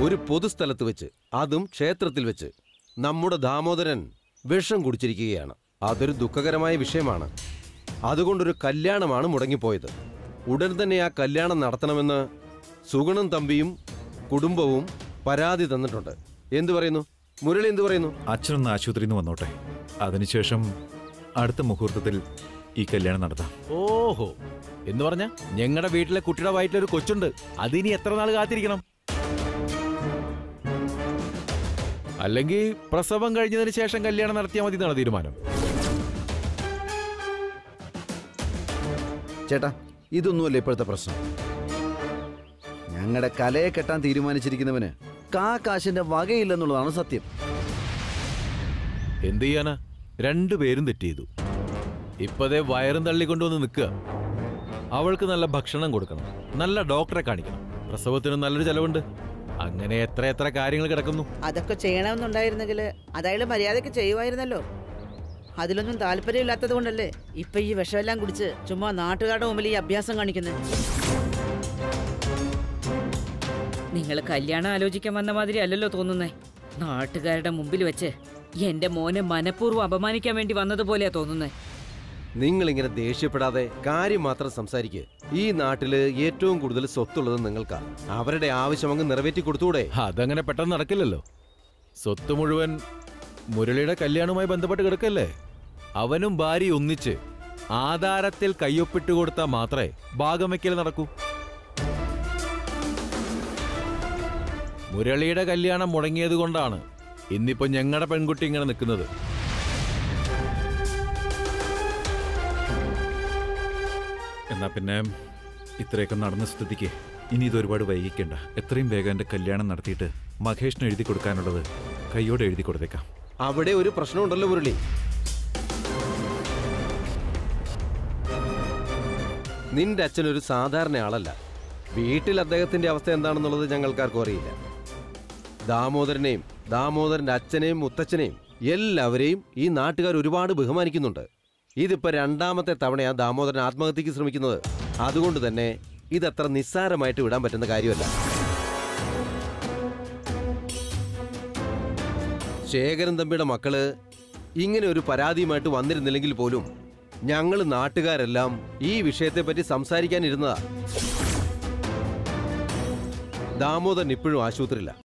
ഒരു പൊതുസ്ഥലത്ത് വെച്ച് അതും ക്ഷേത്രത്തിൽ വെച്ച് നമ്മുടെ ദാമോദരൻ വിഷം കുടിച്ചിരിക്കുകയാണ് അതൊരു ദുഃഖകരമായ വിഷയമാണ് അതുകൊണ്ടൊരു കല്യാണമാണ് മുടങ്ങിപ്പോയത് ഉടൻ തന്നെ ആ കല്യാണം നടത്തണമെന്ന് സുഗുണം തമ്പിയും കുടുംബവും പരാതി തന്നിട്ടുണ്ട് എന്തു പറയുന്നു മുരളി എന്തു പറയുന്നു അച്ഛനൊന്ന് ആശുപത്രിയിൽ നിന്ന് വന്നോട്ടെ അതിനുശേഷം അടുത്ത മുഹൂർത്തത്തിൽ ഈ കല്യാണം നടത്താം ഓഹോ എന്ന് പറഞ്ഞ ഞങ്ങളുടെ വീട്ടിലെ കുട്ടിയുടെ വയറ്റിലൊരു കൊച്ചുണ്ട് അതിനി എത്ര നാൾ കാത്തിരിക്കണം അല്ലെങ്കിൽ പ്രസവം കഴിഞ്ഞതിന് ശേഷം കല്യാണം നടത്തിയാൽ മതി എന്നാണ് തീരുമാനം ചേട്ടാ ഇതൊന്നുമല്ല ഇപ്പോഴത്തെ പ്രശ്നം ഞങ്ങളുടെ കലയെ കെട്ടാൻ തീരുമാനിച്ചിരിക്കുന്നവന് കാ കാശിന്റെ വകയില്ലെന്നുള്ളതാണ് സത്യം എന്ത് ചെയ്യാനാ രണ്ടുപേരും തെറ്റ് ചെയ്തു ഇപ്പതേ വയറും തള്ളിക്കൊണ്ടുവന്ന് നിൽക്കുക അവൾക്ക് നല്ല ഭക്ഷണം കൊടുക്കണം നല്ല ഡോക്ടറെ കാണിക്കണം പ്രസവത്തിന് നല്ലൊരു ചെലവുണ്ട് അങ്ങനെ എത്ര എത്ര കാര്യങ്ങൾ കിടക്കുന്നു അതൊക്കെ ചെയ്യണമെന്നുണ്ടായിരുന്നെങ്കിൽ അതയാൾ മര്യാദയ്ക്ക് ചെയ്യുമായിരുന്നല്ലോ അതിലൊന്നും താല്പര്യമില്ലാത്തത് കൊണ്ടല്ലേ ഇപ്പൊ ഈ വിഷമെല്ലാം കുടിച്ച് ചുമ്മാ നാട്ടുകാരുടെ മുമ്പിൽ ഈ അഭ്യാസം കാണിക്കുന്നത് നിങ്ങൾ കല്യാണം ആലോചിക്കാൻ വന്ന മാതിരി അല്ലല്ലോ തോന്നുന്നേ നാട്ടുകാരുടെ മുമ്പിൽ വെച്ച് എന്റെ മോനെ മനഃപൂർവ്വം അപമാനിക്കാൻ വേണ്ടി വന്നതുപോലെയാ തോന്നുന്നേ നിങ്ങളിങ്ങനെ ദേഷ്യപ്പെടാതെ കാര്യം മാത്രം സംസാരിക്കുക ഈ നാട്ടില് ഏറ്റവും കൂടുതൽ സ്വത്തുള്ളത് നിങ്ങൾക്കാ അവരുടെ ആവശ്യം അങ്ങ് നിറവേറ്റി കൊടുത്തൂടെ അതങ്ങനെ പെട്ടെന്ന് നടക്കില്ലല്ലോ സ്വത്ത് മുഴുവൻ മുരളിയുടെ കല്യാണവുമായി ബന്ധപ്പെട്ട് കിടക്കല്ലേ അവനും ഭാര്യ ഒന്നിച്ച് ആധാരത്തിൽ കയ്യൊപ്പിട്ട് കൊടുത്താൽ മാത്രമേ ഭാഗം വയ്ക്കൽ നടക്കൂ മുരളിയുടെ കല്യാണം മുടങ്ങിയത് കൊണ്ടാണ് ഇന്നിപ്പോ ഞങ്ങളുടെ പെൺകുട്ടി ഇങ്ങനെ നിൽക്കുന്നത് എന്നാ പിന്നെ ഇത്രയൊക്കെ നടന്ന സ്ഥിതിക്ക് ഇനി ഇത് ഒരുപാട് വൈകിക്കണ്ട എത്രയും വേഗം എൻ്റെ കല്യാണം നടത്തിയിട്ട് മഹേഷിന് എഴുതി കൊടുക്കാനുള്ളത് കൈയോടെ എഴുതി കൊടുത്തേക്കാം അവിടെ ഒരു പ്രശ്നമുണ്ടല്ലോ മുരളി നിന്റെ അച്ഛൻ ഒരു സാധാരണ ആളല്ല വീട്ടിൽ അദ്ദേഹത്തിന്റെ അവസ്ഥ എന്താണെന്നുള്ളത് ഞങ്ങൾക്കാർക്കും അറിയില്ല ദാമോദരനെയും ദാമോദരന്റെ അച്ഛനെയും മുത്തച്ഛനെയും എല്ലാവരെയും ഈ നാട്ടുകാർ ഒരുപാട് ബഹുമാനിക്കുന്നുണ്ട് ഇതിപ്പോ രണ്ടാമത്തെ തവണയാ ദാമോദരൻ ആത്മഹത്യക്ക് ശ്രമിക്കുന്നത് അതുകൊണ്ട് തന്നെ ഇതത്ര നിസ്സാരമായിട്ട് വിടാൻ പറ്റുന്ന കാര്യമല്ല ശേഖരൻ തമ്പിയുടെ മക്കള് ഇങ്ങനെ ഒരു പരാതിയുമായിട്ട് വന്നിരുന്നില്ലെങ്കിൽ പോലും ഞങ്ങൾ നാട്ടുകാരെല്ലാം ഈ വിഷയത്തെപ്പറ്റി സംസാരിക്കാനിരുന്നതാ ദാമോദരൻ ഇപ്പോഴും ആശുപത്രിയില്ല